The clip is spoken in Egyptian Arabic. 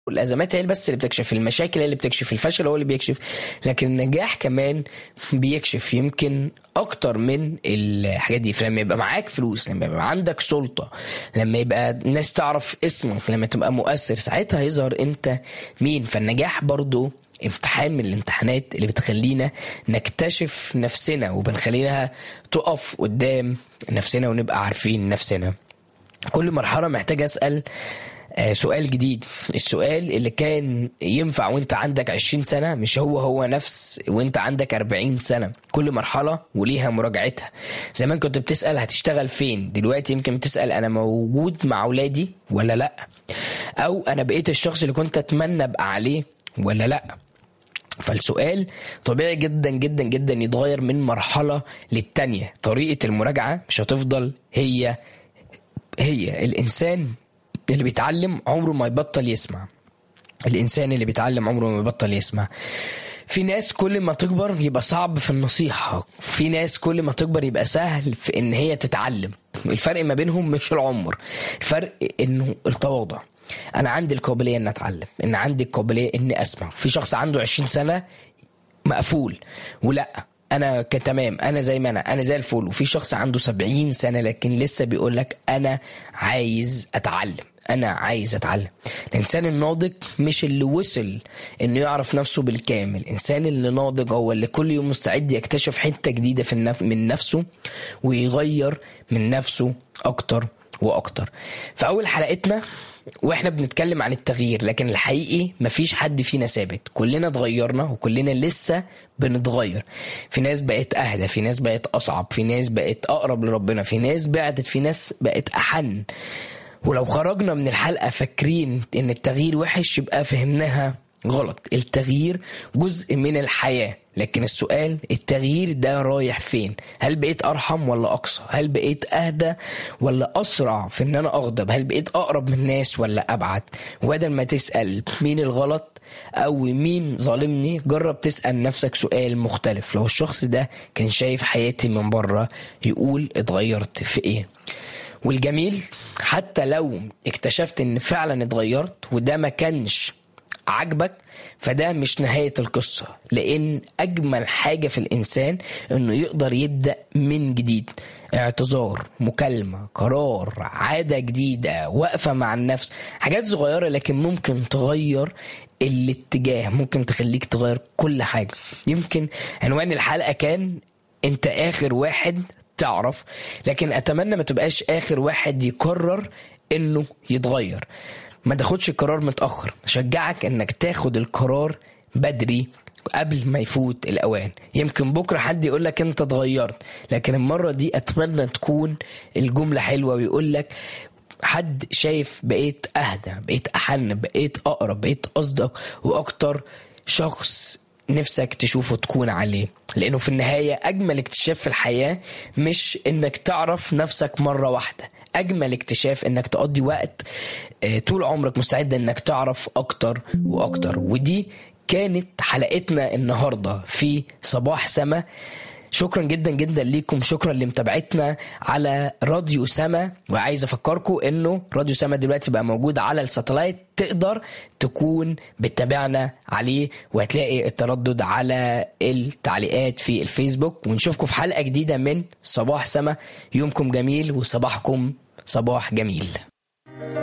الازمات هي بس اللي بتكشف المشاكل هي اللي بتكشف الفشل هو اللي بيكشف لكن النجاح كمان بيكشف يمكن اكتر من الحاجات دي فلما يبقى معاك فلوس لما يبقى عندك سلطه لما يبقى الناس تعرف اسمك لما تبقى مؤثر ساعتها هيظهر انت مين فالنجاح برضو امتحان من الامتحانات اللي بتخلينا نكتشف نفسنا وبنخلينا تقف قدام نفسنا ونبقى عارفين نفسنا كل مرحله محتاج اسال آه، سؤال جديد السؤال اللي كان ينفع وانت عندك 20 سنة مش هو هو نفس وانت عندك 40 سنة كل مرحلة وليها مراجعتها زمان كنت بتسأل هتشتغل فين دلوقتي يمكن بتسأل انا موجود مع اولادي ولا لا او انا بقيت الشخص اللي كنت اتمنى ابقى عليه ولا لا فالسؤال طبيعي جدا جدا جدا يتغير من مرحلة للتانية طريقة المراجعة مش هتفضل هي هي الإنسان اللي بيتعلم عمره ما يبطل يسمع الإنسان اللي بيتعلم عمره ما يبطل يسمع في ناس كل ما تكبر يبقى صعب في النصيحة في ناس كل ما تكبر يبقى سهل في إن هي تتعلم الفرق ما بينهم مش العمر الفرق إنه التواضع أنا عندي القابلية إن أتعلم إن عندي القابلية إني أسمع في شخص عنده 20 سنة مقفول ولا انا كتمام انا زي ما انا انا زي الفل وفي شخص عنده 70 سنه لكن لسه بيقول لك انا عايز اتعلم انا عايز اتعلم الانسان الناضج مش اللي وصل انه يعرف نفسه بالكامل الانسان اللي ناضج هو اللي كل يوم مستعد يكتشف حته جديده في النف... من نفسه ويغير من نفسه اكتر واكتر في اول حلقتنا واحنا بنتكلم عن التغيير لكن الحقيقي مفيش حد فينا ثابت كلنا اتغيرنا وكلنا لسه بنتغير في ناس بقت اهدى في ناس بقت اصعب في ناس بقت اقرب لربنا في ناس بعدت في ناس بقت احن ولو خرجنا من الحلقه فاكرين ان التغيير وحش يبقى فهمناها غلط التغيير جزء من الحياه لكن السؤال التغيير ده رايح فين هل بقيت ارحم ولا اقصى هل بقيت اهدى ولا اسرع في ان انا اغضب هل بقيت اقرب من الناس ولا ابعد وبدل ما تسال مين الغلط او مين ظالمني جرب تسال نفسك سؤال مختلف لو الشخص ده كان شايف حياتي من بره يقول اتغيرت في ايه والجميل حتى لو اكتشفت ان فعلا اتغيرت وده ما كانش عجبك فده مش نهاية القصة لأن أجمل حاجة في الإنسان إنه يقدر يبدأ من جديد اعتذار مكالمة قرار عادة جديدة وقفة مع النفس حاجات صغيرة لكن ممكن تغير الاتجاه ممكن تخليك تغير كل حاجة يمكن عنوان الحلقة كان انت اخر واحد تعرف لكن اتمنى ما تبقاش اخر واحد يقرر انه يتغير ما تاخدش القرار متاخر شجعك انك تاخد القرار بدري قبل ما يفوت الاوان يمكن بكره حد يقول لك انت اتغيرت لكن المره دي اتمنى تكون الجمله حلوه ويقول لك حد شايف بقيت اهدى بقيت احن بقيت اقرب بقيت اصدق واكتر شخص نفسك تشوفه تكون عليه لانه في النهايه اجمل اكتشاف في الحياه مش انك تعرف نفسك مره واحده اجمل اكتشاف انك تقضي وقت آه، طول عمرك مستعد انك تعرف اكتر واكتر ودي كانت حلقتنا النهارده في صباح سما شكرا جدا جدا ليكم شكرا لمتابعتنا على راديو سما وعايز افكركم انه راديو سما دلوقتي بقى موجود على الساتلايت تقدر تكون بتتابعنا عليه وهتلاقي التردد على التعليقات في الفيسبوك ونشوفكم في حلقة جديدة من صباح سما يومكم جميل وصباحكم صباح جميل